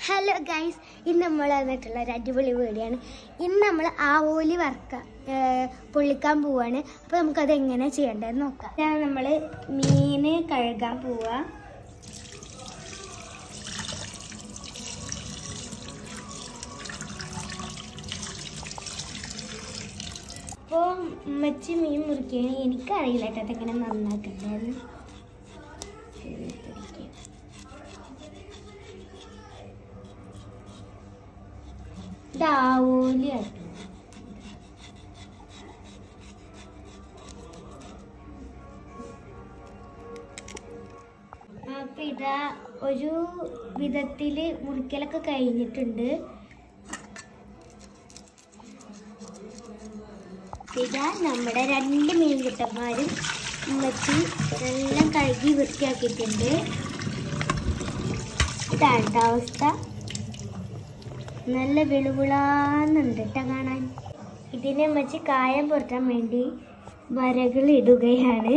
Hello guys ഇന്ന് നമ്മൾ വന്നിട്ടുള്ള ഒരു അടിപൊളി വീഡിയോയാണ് ഇന്ന് നമ്മൾ ആവോലി വറുക്ക ഏർ പൊള്ളിക്കാൻ പോവാണ് അപ്പോൾ നമുക്കത് എങ്ങനെ ചെയ്യേണ്ടതെന്ന് നോക്കാം ഇതാണ് നമ്മൾ മീൻ കഴുകാൻ പോവുക അപ്പോൾ ഉമ്മച്ചി മീൻ മുറിക്കുകയാണ് എനിക്കറിയില്ല കേട്ടോ അതെങ്ങനെ നന്നാക്കണ്ടെന്ന് ഇതാവൂലിയാണ് അപ്പൊ ഇതാ ഒരു വിധത്തില് മുറിക്കലൊക്കെ കഴിഞ്ഞിട്ടുണ്ട് ഇതാ നമ്മുടെ രണ്ട് മീൻകുട്ടന്മാരും ഉമ്മച്ചി എല്ലാം കഴുകി വൃത്തിയാക്കിയിട്ടുണ്ട് ഇതാണ് ട്ടോ അവസ്ഥ നല്ല വെളുവിളാന്നുണ്ട് കേട്ടോ കാണാൻ ഇതിനെ വെച്ച് കായം പുരട്ടാൻ വേണ്ടി വരകൾ ഇടുകയാണ്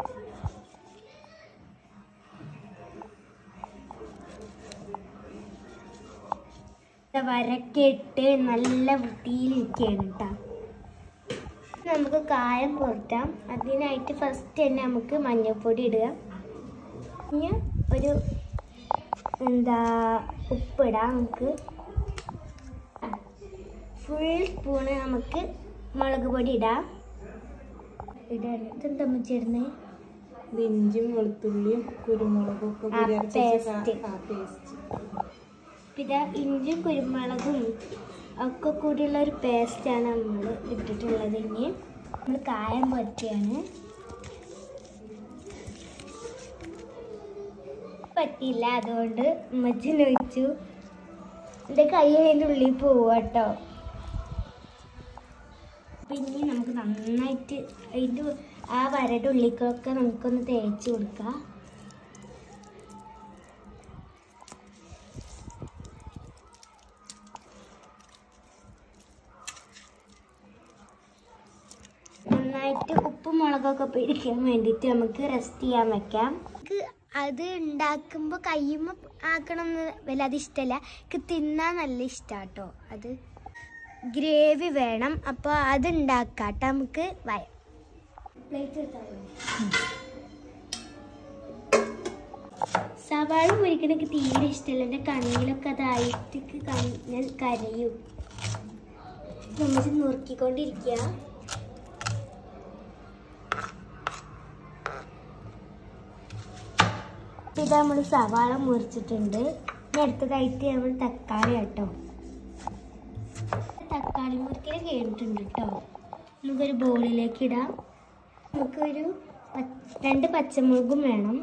വരക്കെ ഇട്ട് നല്ല വൃത്തിയിലിരിക്കുകയാണ് കേട്ടോ നമുക്ക് കായം പുരട്ടാം അതിനായിട്ട് ഫസ്റ്റ് തന്നെ നമുക്ക് മഞ്ഞൾപ്പൊടി ഇടുക പിന്നെ ഒരു എന്താ ഉപ്പിടാം നമുക്ക് ഫുൾ സ്പൂണ് നമുക്ക് മുളക് പൊടി ഇടാം ഇടാൻ ഇതെന്താ ചേർന്ന് ഇഞ്ചിയും വെളുത്തുള്ളിയും കുരുമുളകും ഒക്കെ ആ, കൂടി അരച്ച് വെച്ച paste. ആ പേസ്റ്റ് പിന്നെ ഇഞ്ചിയും കുരുമുളകും ഒക്കെ കൂടിയുള്ള ഒരു പേസ്റ്റാണ് നമ്മൾ ഇട്ടിട്ടുള്ളത് ഇനി നമ്മൾ കായം പൊരട്ടിയാണ് പറ്റിയില്ല അതുകൊണ്ട് ഉമ്മച്ചിന് ഒഴിച്ചു എൻ്റെ കൈ അതിൻ്റെ ഉള്ളിൽ പോവുക കേട്ടോ പിന്നെ നമുക്ക് നന്നായിട്ട് അതിൻ്റെ ആ വരയുടെ ഉള്ളിക്കൊക്കെ നമുക്കൊന്ന് തേച്ച് കൊടുക്കാം നന്നായിട്ട് ഉപ്പും മുളകൊക്കെ പിടിക്കാൻ വേണ്ടിയിട്ട് നമുക്ക് റെസ്റ്റ് ചെയ്യാൻ വെക്കാം എനിക്ക് അത് ഉണ്ടാക്കുമ്പോൾ കയ്യുമ്മ ആക്കണം എന്ന് വല്ലാതെ ഇഷ്ടമല്ല എനിക്ക് തിന്നാൻ നല്ല ഇഷ്ടമാണ് കേട്ടോ അത് ഗ്രേവി വേണം അപ്പോൾ അത് ഉണ്ടാക്കാം കേട്ടോ നമുക്ക് വയ പ്ലേറ്റ് സവാള പൊരിക്കണ എനിക്ക് തീരെ ഇഷ്ടമല്ല എൻ്റെ കണ്ണിലൊക്കെ അതായിട്ട് കണ്ണ് ഞാൻ കരയും നമ്മൾ നുറുക്കിക്കൊണ്ടിരിക്കുക ഇത് നമ്മൾ സവാള മുറിച്ചിട്ടുണ്ട് ഇനി അടുത്തതായിട്ട് നമ്മൾ തക്കാളി കേട്ടോ തക്കാളി മുറിക്കൽ കഴിഞ്ഞിട്ടുണ്ട് കേട്ടോ നമുക്കൊരു ബോളിലേക്ക് ഇടാം നമുക്കൊരു പ- രണ്ട് പച്ചമുളകും വേണം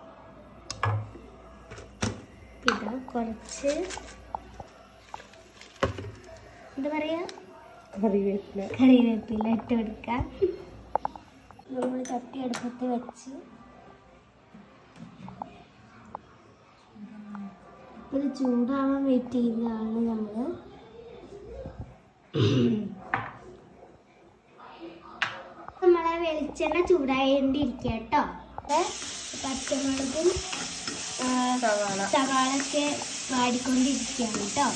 ഇതാ കുറച്ച് എന്താ പറയാ കറിവേപ്പില കറിവേപ്പില ഇട്ട് കൊടുക്കാം നമ്മൾ ചട്ടി അടുപ്പത്ത് വെച്ച് ഇത് ചൂടാവാൻ വെയിറ്റ് ചെയ്തതാണ് നമ്മൾ നമ്മളെ വെളിച്ചെണ്ണ ചൂടായേണ്ടിരിക്കുക കേട്ടോ ഇത് പച്ചമുളകും ആ, സവാള സവാളൊക്കെ വാടിക്കൊണ്ടിരിക്കുകയാണ് കേട്ടോ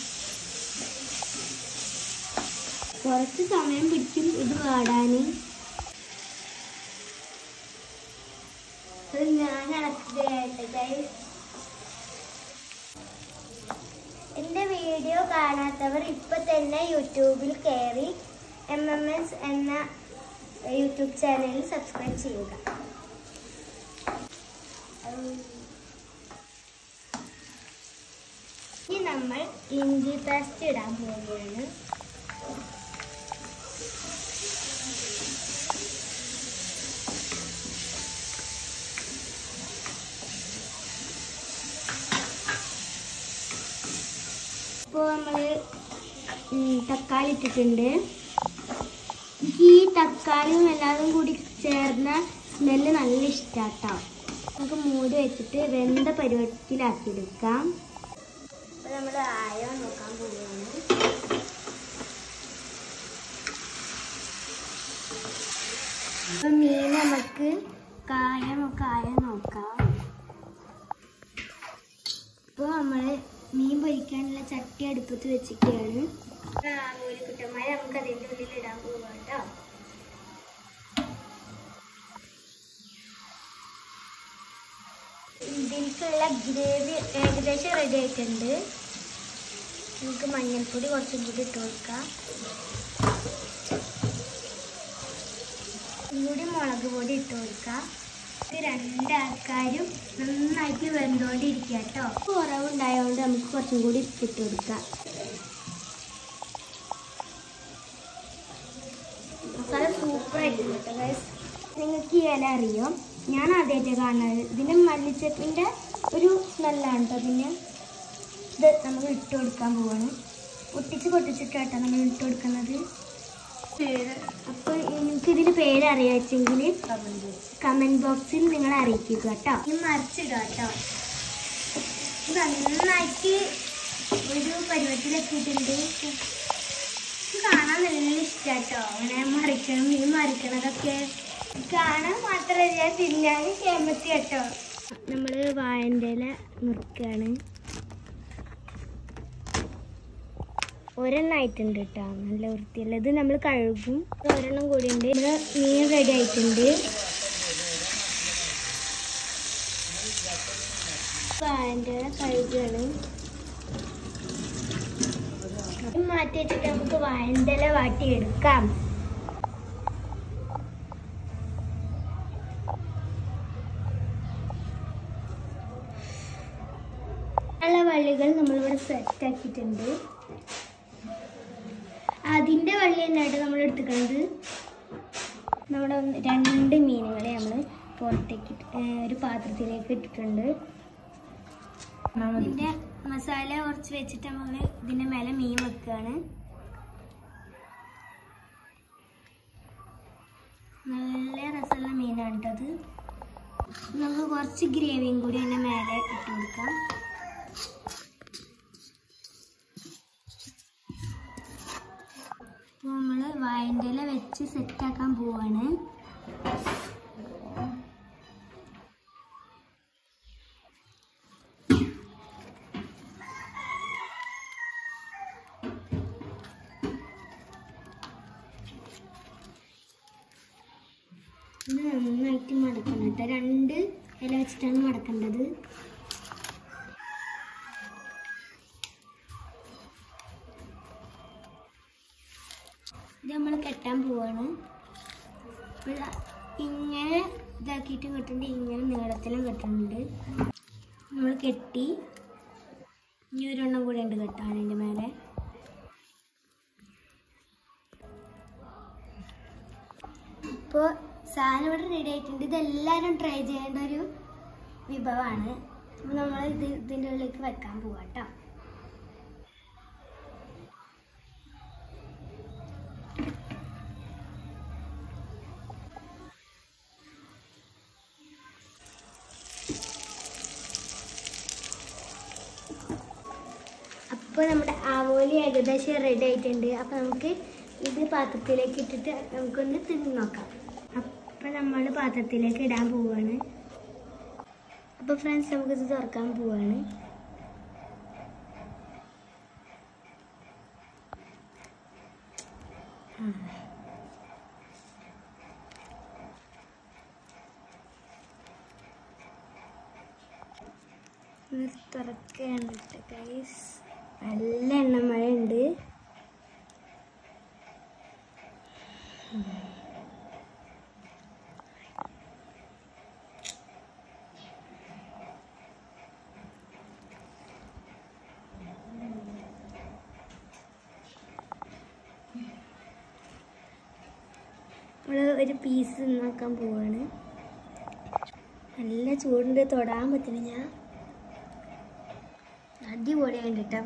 കുറച്ച് സമയം പിടിക്കും ഇത് വാടാൻ അത് ഞാൻ ഇളക്കുകയായിട്ട് guys. എൻ്റെ വീഡിയോ കാണാത്തവർ ഇപ്പൊ തന്നെ യൂട്യൂബിൽ കയറി എം എം എസ് എന്ന യൂട്യൂബ് ചാനലിൽ സബ്സ്ക്രൈബ് ചെയ്യുക ഉം. ഇനി നമ്മൾ ഇഞ്ചി പേസ്റ്റ് ഇടാൻ പോവുകയാണ് ഇപ്പോൾ നമ്മൾ തക്കാളി ഇട്ടിട്ടുണ്ട് എനിക്ക് ഈ തക്കാളിയും എല്ലാതും കൂടി ചേർന്ന സ്മെല്ല് നല്ല ഇഷ്ടാട്ടോ നമുക്ക് മൂടി വെച്ചിട്ട് വെന്ത പരുവത്തിലാക്കി എടുക്കാം അപ്പോൾ നമ്മൾ ആയോ നോക്കാൻ പോവുകയാണ് അപ്പം മീൻ നമുക്ക് കായമൊക്കെ ആയോ നോക്കാം ഇപ്പോൾ നമ്മൾ മീൻ പൊരി ചട്ടി അടുപ്പത്ത് വെച്ചിട്ടാണ് കുട്ടന്മാരെ നമുക്ക് അതിൻ്റെ ഉള്ളിൽ ഇടാൻ പോവാം കേട്ടോ ഇതിലേക്കുള്ള ഗ്രേവി ഏകദേശം റെഡി ആയിട്ടുണ്ട് നമുക്ക് മഞ്ഞൾപ്പൊടി കുറച്ചും കൂടി ഇട്ട് കൊടുക്കാം കൂടി മുളക് പൊടി ഇട്ട് കൊടുക്കാം ഇത് രണ്ടാൾക്കാരും നന്നായിട്ട് വെന്തുകൊണ്ടിരിക്കുക കേട്ടോ കുറവുണ്ടായതുകൊണ്ട് നമുക്ക് കുറച്ചും കൂടി ഇട്ട് കൊടുക്കാം മസാല സൂപ്പർ ആയിട്ടുണ്ട് കേട്ടോ guys. നിങ്ങൾക്ക് ഈ ഇല അറിയോ ഞാൻ ആദ്യമായിട്ട് കാണുന്നത് ഇതിന് മല്ലിച്ചപ്പിൻ്റെ ഒരു സ്മെല്ലാണ് കേട്ടോ പിന്നെ ഇത് നമ്മൾ ഇട്ട് കൊടുക്കാൻ പോവാണ് പൊട്ടിച്ച് പൊട്ടിച്ചിട്ടാട്ടോ നമ്മൾ ഇട്ട് കൊടുക്കുന്നത് അപ്പോൾ നിങ്ങൾക്ക് ഇതിന് പേര് അറിയാച്ചെങ്കിൽ കമൻറ്റ് ബോക്സിൽ നിങ്ങൾ അറിയിക്കുക കേട്ടോ ഇത് മറിച്ചിടുക കേട്ടോ ഇത് നന്നായിട്ട് ഒരു പരുവത്തിലെത്തിയിട്ടുണ്ട് ഇത് കാണാൻ നല്ല ഇഷ്ടാട്ടോ അങ്ങനെ മറിക്കണം ഈ മറിക്കണതൊക്കെ കാണാൻ മാത്രമല്ല തിന്നാൻ ക്ഷേമത്തി കേട്ടോ നമ്മൾ വാഴൻ്റെ ഇല മുറിക്കുകയാണ് ഒരെണ്ണമായിട്ടുണ്ട് കേട്ടോ നല്ല വൃത്തിയുള്ള ഇത് നമ്മൾ കഴുകും ഒരെണ്ണം കൂടി ഉണ്ട് ഇവിടെ മീൻ റെഡി ആയിട്ടുണ്ട് വാഴൻ്റെ ഇല കഴുകുകയാണ് ഇത് മാറ്റി വെച്ചിട്ട് നമുക്ക് വാഴൻ്റെ ഇല വാട്ടിയെടുക്കാം ഉള്ള വള്ളികൾ നമ്മളിവിടെ സെറ്റ് ആക്കിയിട്ടുണ്ട് അതിൻ്റെ വള്ളി തന്നെയായിട്ട് നമ്മൾ എടുത്തിട്ടുണ്ട് നമ്മുടെ ഒന്ന് രണ്ട് മീനുകളെ നമ്മൾ പുറത്തേക്ക് ഇട്ട്- ഏ, ഒരു പാത്രത്തിലേക്ക് ഇട്ടിട്ടുണ്ട് ഇതിൻ്റെ മസാല കുറച്ച് വെച്ചിട്ട് നമ്മൾ ഇതിൻ്റെ മേലെ മീൻ വെക്കുകയാണ് നല്ല രസമുള്ള മീനാണ് കേട്ടത് നമുക്ക് കുറച്ച് ഗ്രേവിയും കൂടി അതിൻ്റെ മേലെ ഇട്ട് കൊടുക്കാം അപ്പോൾ നമ്മൾ വായൻ്റെ ഇല വെച്ച് സെറ്റാക്കാൻ പോവാണ് ഇത് നന്നായിട്ട് മടക്കണം കേട്ടോ രണ്ട് ഇല വെച്ചിട്ടാണ് മടക്കേണ്ടത് ഇത് നമ്മൾ കെട്ടാൻ പോവാണ് അപ്പോൾ ഇതാ ഇങ്ങനെ ഇതാക്കിയിട്ട് കെട്ടുന്നുണ്ട് ഇങ്ങനെ നീളത്തിലും കെട്ടുന്നുണ്ട് നമ്മൾ കെട്ടി ഇനി ഒരെണ്ണം കൂടെ ഉണ്ട് കെട്ടാൻ അതിൻ്റെ മേലെ ഇപ്പോൾ സാധനം ഇവിടെ റെഡി ആയിട്ടുണ്ട് ഇതെല്ലാവരും ട്രൈ ചെയ്യേണ്ട ഒരു വിഭവമാണ് അപ്പോൾ നമ്മൾ ഇത് ഇതിൻ്റെ ഉള്ളിലേക്ക് വെക്കാൻ പോവാം കേട്ടോ അപ്പോൾ നമ്മുടെ ആവോലി ഏകദേശം റെഡി ആയിട്ടുണ്ട് അപ്പോൾ നമുക്ക് ഇത് പാത്രത്തിലേക്ക് ഇട്ടിട്ട് നമുക്കൊന്ന് തിന്ന് നോക്കാം അപ്പോൾ നമ്മൾ പാത്രത്തിലേക്ക് ഇടാൻ പോവുകയാണ് അപ്പോൾ ഫ്രണ്ട്സ് നമുക്കിത് തുറക്കാൻ പോവുകയാണ് ഇത് തുറക്കുകയാണ് കേട്ടോ ഗൈസ് നല്ല എണ്ണമഴ ഉണ്ട് നമ്മൾ ഒരു പീസ് നോക്കാൻ പോവാണ് നല്ല ചൂടുണ്ട് തൊടാൻ പറ്റുന്നില്ല അടിപൊളിയായിട്ട് കേട്ടോ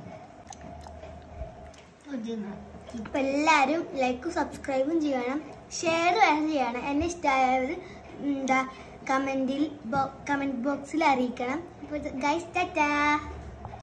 ഇപ്പം എല്ലാവരും ലൈക്കും സബ്സ്ക്രൈബും ചെയ്യണം ഷെയർ വേറെ ചെയ്യണം എന്നെ ഇഷ്ടമായത് എന്താ കമൻറ്റിൽ കമൻറ്റ് ബോക്സിൽ അറിയിക്കണം അപ്പോൾ ഗൈസ് ടാറ്റാ